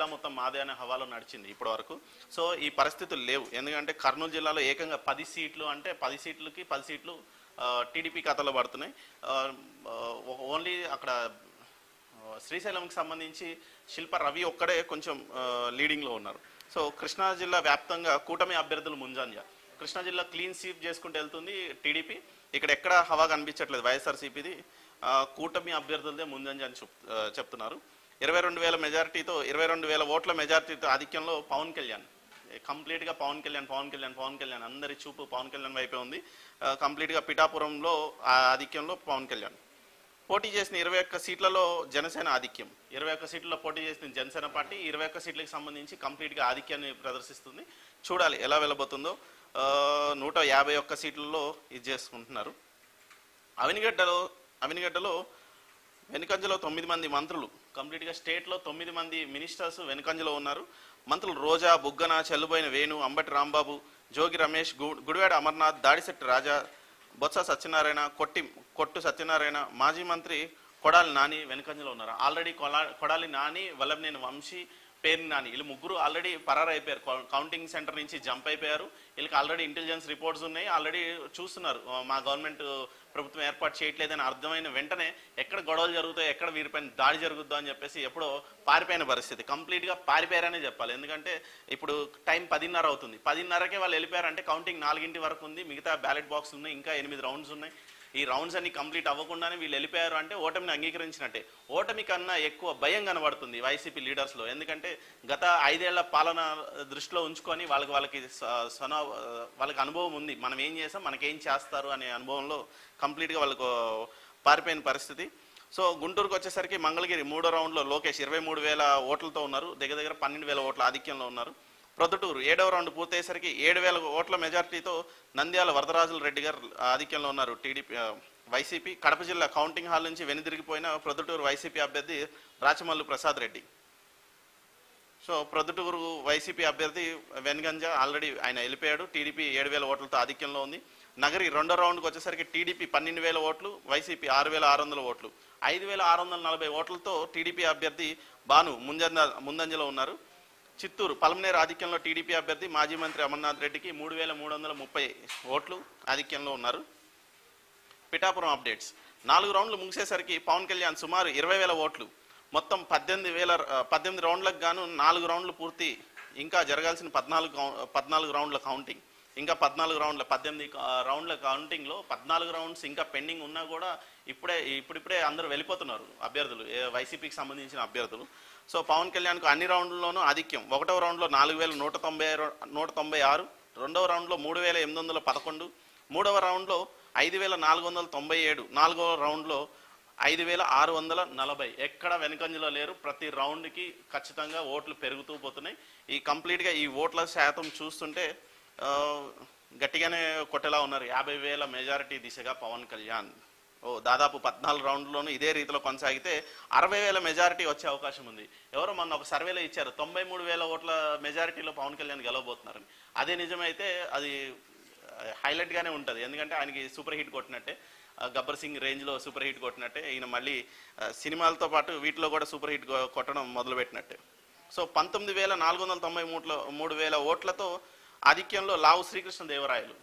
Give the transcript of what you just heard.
జిల్లా మొత్తం మాదే అనే హవాలో నడిచింది ఇప్పటి వరకు సో ఈ పరిస్థితులు లేవు ఎందుకంటే కర్నూలు జిల్లాలో ఏకంగా పది సీట్లు అంటే పది సీట్లకి పది సీట్లు టీడీపీ ఖాతాలో పడుతున్నాయి ఆ, ఆ, ఓన్లీ అక్కడ ఆ, శ్రీశైలంకి సంబంధించి శిల్ప రవి ఒక్కడే కొంచెం ఆ, లీడింగ్లో ఉన్నారు సో కృష్ణా జిల్లా వ్యాప్తంగా కూటమి అభ్యర్థులు ముంజంజ కృష్ణా జిల్లా క్లీన్ స్వీప్ చేసుకుంటూ వెళ్తుంది టీడీపీ ఇక్కడ ఎక్కడ హవా కనిపించట్లేదు వైఎస్ఆర్సీపీది కూటమి అభ్యర్థులదే ముందంజ అని చెప్ ఆ, చెప్తున్నారు ఇరవై రెండు వేల మెజారిటీతో ఇరవై రెండు వేల ఓట్ల మెజారిటీతో ఆధిక్యంలో పవన్ కళ్యాణ్ కంప్లీట్ గా పవన్ కళ్యాణ్ పవన్ కళ్యాణ్ పవన్ కళ్యాణ్ అందరి చూపు పవన్ కళ్యాణ్ వైపే ఉంది ఆ, కంప్లీట్ గా పిఠాపురంలో ఆ ఆధిక్యంలో పవన్ కళ్యాణ్ పోటీ చేసిన ఇరవై ఒక్క సీట్లలో జనసేన ఆధిక్యం ఇరవై ఒక్క సీట్లలో పోటీ చేసిన జనసేన పార్టీ ఇరవై ఒక్క సీట్లకు సంబంధించి కంప్లీట్గా ఆధిక్యాన్ని ప్రదర్శిస్తుంది చూడాలి ఎలా వెళ్ళబోతుందో ఆ, నూట యాభై ఒక్క సీట్లలో ఇది చేసుకుంటున్నారు అవినిగడ్డలో అవినిగడ్డలో వెనుకంజలో తొమ్మిది మంది మంత్రులు కంప్లీట్గా స్టేట్లో తొమ్మిది మంది మినిస్టర్స్ వెనుకంజలో ఉన్నారు మంత్రులు రోజా బుగ్గన చెల్లుబోయిన వేణు అంబటి రాంబాబు జోగి రమేష్ గు- గుడివాడ అమర్నాథ్ దాడిశెట్టి రాజా బొత్స సత్యనారాయణ కొట్టి కొట్టు సత్యనారాయణ మాజీ మంత్రి కొడాలి నాని వెనుకంజలో ఉన్నారు ఆల్రెడీ కొలా కొడాలి నాని వల్లభనేని వంశీ పేరు నాని వీళ్ళు ముగ్గురు ఆల్రెడీ పరారు అయిపోయారు కౌ- కౌంటింగ్ సెంటర్ నుంచి జంప్ అయిపోయారు వీళ్ళకి ఆల్రెడీ ఇంటెలిజెన్స్ రిపోర్ట్స్ ఉన్నాయి ఆల్రెడీ చూస్తున్నారు ఆ, మా గవర్నమెంట్ ప్రభుత్వం ఏర్పాటు చేయట్లేదని అర్థమైన వెంటనే ఎక్కడ గొడవలు జరుగుతాయో ఎక్కడ వీరిపైన దాడి జరుగుద్దో అని చెప్పేసి ఎప్పుడో పారిపోయిన పరిస్థితి కంప్లీట్గా పారిపోయారనే చెప్పాలి ఎందుకంటే ఇప్పుడు టైం పదిన్నర అవుతుంది పదిన్నరకే వాళ్ళు వెళ్ళిపోయారంటే కౌంటింగ్ నాలుగింటి వరకు ఉంది మిగతా బ్యాలెట్ బాక్స్ ఉన్నాయి ఇంకా ఎనిమిది రౌండ్స్ ఉన్నాయి ఈ రౌండ్స్ అన్ని కంప్లీట్ అవ్వకుండానే వీళ్ళు వెళ్ళిపోయారు అంటే ఓటమిని అంగీకరించినట్టే ఓటమి కన్నా ఎక్కువ భయం కనబడుతుంది వైసీపీ లీడర్స్లో ఎందుకంటే గత ఐదేళ్ల పాలన దృష్టిలో ఉంచుకొని వాళ్ళకి వాళ్ళకి స- సన వాళ్ళకి అనుభవం ఉంది మనం ఏం చేసాం మనకేం చేస్తారు అనే అనుభవంలో కంప్లీట్గా వాళ్ళకు పారిపోయిన పరిస్థితి సో గుంటూరుకు వచ్చేసరికి మంగళగిరి మూడో రౌండ్లో లోకేష్ ఇరవై మూడు వేల ఓట్లతో ఉన్నారు దగ్గర దగ్గర పన్నెండు వేల ఓట్ల ఆధిక్యంలో ఉన్నారు ప్రొద్దుటూరు ఏడవ రౌండ్ పూర్తయ్యేసరికి ఏడు వేల ఓట్ల మెజార్టీతో నంద్యాల వరదరాజుల రెడ్డి గారు ఆధిక్యంలో ఉన్నారు టీడీపీ ఆ, వైసీపీ కడప జిల్లా కౌంటింగ్ హాల్ నుంచి వెనుదిరిగిపోయిన ప్రొద్దుటూరు వైసీపీ అభ్యర్థి రాచమల్లు ప్రసాద్ రెడ్డి సో ప్రొద్దుటూరు వైసీపీ అభ్యర్థి వెన్గంజ ఆల్రెడీ ఆయన వెళ్ళిపోయాడు టీడీపీ ఏడు వేల ఓట్లతో ఆధిక్యంలో ఉంది నగరి రెండో రౌండ్కి వచ్చేసరికి టీడీపీ పన్నెండు వేల ఓట్లు వైసీపీ ఆరు వేల ఆరు వందల ఓట్లు ఐదు వేల ఆరు వందల నలభై ఓట్లతో టీడీపీ అభ్యర్థి బాను ముందంజ ముందంజలో ఉన్నారు చిత్తూరు పలమనేరు ఆధిక్యంలో టీడీపీ అభ్యర్థి మాజీ మంత్రి అమర్నాథ్ రెడ్డికి మూడు వేల మూడు వందల ముప్పై ఓట్లు ఆధిక్యంలో ఉన్నారు పిఠాపురం అప్డేట్స్ నాలుగు రౌండ్లు ముగిసేసరికి పవన్ కళ్యాణ్ సుమారు ఇరవై వేల ఓట్లు మొత్తం పద్దెనిమిది వేల ఆ, పద్దెనిమిది రౌండ్లకు గాను నాలుగు రౌండ్లు పూర్తి ఇంకా జరగాల్సిన పద్నాలుగు కౌ- పద్నాలుగు రౌండ్ల కౌంటింగ్ ఇంకా పద్నాలుగు రౌండ్ల పద్దెనిమిది ఆ, రౌండ్ల కౌంటింగ్లో పద్నాలుగు రౌండ్స్ ఇంకా పెండింగ్ ఉన్నా కూడా ఇప్పుడే ఇప్పుడిప్పుడే అందరూ వెళ్ళిపోతున్నారు అభ్యర్థులు ఏ వైసీపీకి సంబంధించిన అభ్యర్థులు సో పవన్ కళ్యాణ్కు అన్ని రౌండ్లలోనూ ఆధిక్యం ఒకటవ రౌండ్లో నాలుగు వేల నూట తొంభై ఆరు- నూట తొంభై ఆరు రెండవ రౌండ్లో మూడు వేల ఎనిమిది వందల పదకొండు మూడవ రౌండ్లో ఐదు వేల నాలుగు వందల తొంభై ఏడు నాలుగవ రౌండ్లో ఐదు వేల ఆరు వందల నలభై ఎక్కడ వెనుకంజలో లేరు ప్రతి రౌండ్కి ఖచ్చితంగా ఓట్లు పెరుగుతూ పోతున్నాయి ఈ కంప్లీట్గా ఈ ఓట్ల శాతం చూస్తుంటే ఆ, గట్టిగానే కొట్టేలా ఉన్నారు యాభై వేల మెజారిటీ దిశగా పవన్ కళ్యాణ్ ఓ దాదాపు పద్నాలుగు రౌండ్లోనూ ఇదే రీతిలో కొనసాగితే అరవై వేల మెజారిటీ వచ్చే అవకాశం ఉంది ఎవరో మొన్న ఒక సర్వేలో ఇచ్చారు తొంభై మూడు వేల ఓట్ల మెజారిటీలో పవన్ కళ్యాణ్ గెలవబోతున్నారని అదే నిజమైతే అది హైలైట్ గానే ఉంటుంది ఎందుకంటే ఆయనకి సూపర్ హిట్ కొట్టినట్టే ఆ, గబ్బర్ సింగ్ రేంజ్ లో సూపర్ హిట్ కొట్టినట్టే ఈయన మళ్ళీ ఆ, సినిమాలతో పాటు వీటిలో కూడా సూపర్ హిట్ కొ- కొట్టడం మొదలుపెట్టినట్టే సో పంతొమ్మిది వేల నాలుగు వందల తొంభై మూడులో మూడు వేల ఓట్లతో ఆధిక్యంలో లావు శ్రీకృష్ణ దేవరాయలు